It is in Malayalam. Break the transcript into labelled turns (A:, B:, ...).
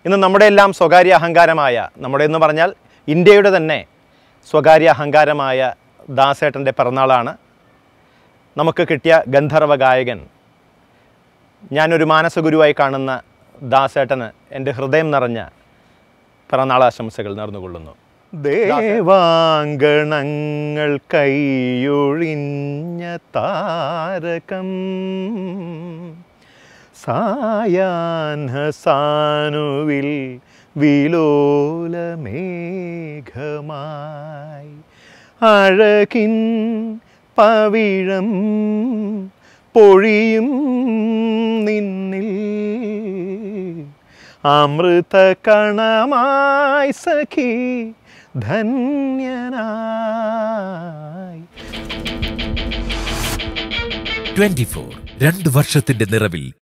A: ഇന്ന് നമ്മുടെ എല്ലാം സ്വകാര്യ അഹങ്കാരമായ നമ്മുടെ എന്ന് പറഞ്ഞാൽ ഇന്ത്യയുടെ തന്നെ സ്വകാര്യ അഹങ്കാരമായ ദാസേട്ടൻ്റെ പിറന്നാളാണ് നമുക്ക് കിട്ടിയ ഗന്ധർവ ഗായകൻ ഞാനൊരു മാനസഗുരുവായി കാണുന്ന ദാസേട്ടന് എൻ്റെ ഹൃദയം നിറഞ്ഞ പിറന്നാളാശംസകൾ നേർന്നുകൊള്ളുന്നു ദേവാങ്കണങ്ങൾ കൈയൊഴിഞ്ഞ താരകം സായാഹ്നസാനുവിൽ വിലോലമേഘമായി അഴകിൻ പവിഴം പൊഴിയും നിന്നിൽ അമൃത കണമായി സഖി ധന്യനായി
B: ട്വന്റി ഫോർ രണ്ട് വർഷത്തിന്റെ നിറവിൽ